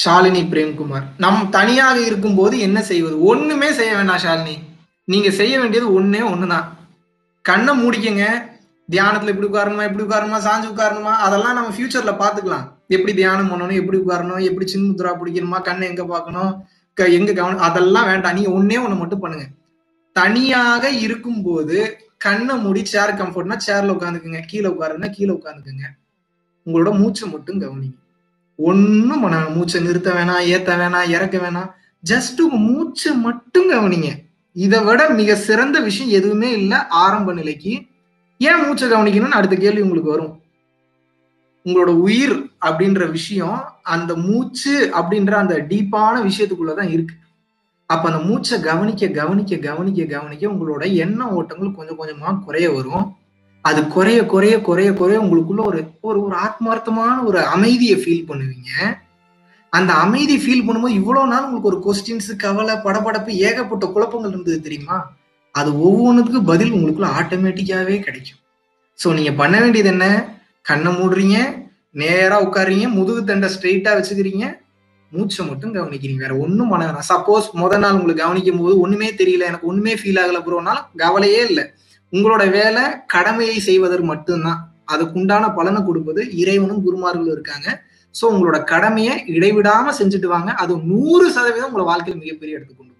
ஷாலினி பிரேம்குமார் நம் தனியாக இருக்கும்போது என்ன செய்வது ஒண்ணுமே செய்ய வேண்டாம் ஷாலினி நீங்க செய்ய வேண்டியது ஒண்ணே ஒண்ணுதான் கண்ணை மூடிக்கங்க தியானத்துல எப்படி உட்காரணுமா எப்படி உட்காரணுமா சாஞ்சு உட்காரணுமா அதெல்லாம் நம்ம ஃபியூச்சர்ல பாத்துக்கலாம் எப்படி தியானம் பண்ணணும் எப்படி உட்காரணும் எப்படி சின்முத்ரா பிடிக்கணுமா கண்ணை எங்க பார்க்கணும் க- எங்க கவனம் அதெல்லாம் வேண்டாம் நீங்க ஒண்ணே ஒண்ணு மட்டும் பண்ணுங்க தனியாக இருக்கும்போது கண்ணை மூடி சேர் கம்ஃபர்ட்னா சேர்ல உட்காந்துக்குங்க கீழே உட்காருன்னா கீழே உட்காந்துக்குங்க உங்களோட மூச்சை மட்டும் கவனிங்க ஒண்ணும் பண்ண வேணாம். மூச்சை நிறுத்த வேணாம் ஏத்த வேணாம் இறக்க வேணாம் ஜஸ்ட் உங்க மூச்சை மட்டும் கவனிங்க இதை விட மிக சிறந்த விஷயம் எதுவுமே இல்லை ஆரம்ப நிலைக்கு ஏன் மூச்சை கவனிக்கணும்னு அடுத்த கேள்வி உங்களுக்கு வரும் உங்களோட உயிர் அப்படின்ற விஷயம் அந்த மூச்சு அப்படின்ற அந்த டீப்பான விஷயத்துக்குள்ளதான் இருக்கு அப்ப அந்த மூச்சை கவனிக்க கவனிக்க கவனிக்க கவனிக்க உங்களோட எண்ண ஓட்டங்கள் கொஞ்சம் கொஞ்சமா குறைய வரும் அது குறைய குறைய குறைய குறைய உங்களுக்குள்ள ஒரு ஒரு ஒரு ஆத்மார்த்தமான ஒரு அமைதியை ஃபீல் பண்ணுவீங்க அந்த அமைதி ஃபீல் பண்ணும்போது இவ்வளவு நாள் உங்களுக்கு ஒரு கொஸ்டின்ஸ் கவலை படபடப்பு ஏகப்பட்ட குழப்பங்கள் இருந்தது தெரியுமா அது ஒவ்வொன்றுத்துக்கும் பதில் உங்களுக்குள்ள ஆட்டோமேட்டிக்காவே கிடைக்கும் ஸோ நீங்க பண்ண வேண்டியது என்ன கண்ணை மூடுறீங்க நேரா உட்காருறீங்க முதுகு தண்டை ஸ்ட்ரெயிட்டா வச்சுக்கிறீங்க மூச்சை மட்டும் கவனிக்கிறீங்க வேற ஒண்ணும் பண்ண வேணாம் சப்போஸ் முத நாள் உங்களுக்கு கவனிக்கும் போது ஒண்ணுமே தெரியல எனக்கு ஒண்ணுமே ஃபீல் ஆகல ப்ரோனாலும் கவலையே இல்லை உங்களோட வேலை கடமையை செய்வதற்கு மட்டும்தான் அதுக்குண்டான பலனை கொடுப்பது இறைவனும் குருமார்களும் இருக்காங்க ஸோ உங்களோட கடமையை இடைவிடாம செஞ்சுட்டு வாங்க அது நூறு சதவீதம் உங்களை வாழ்க்கையில் மிகப்பெரிய எடுத்துக்கொண்டு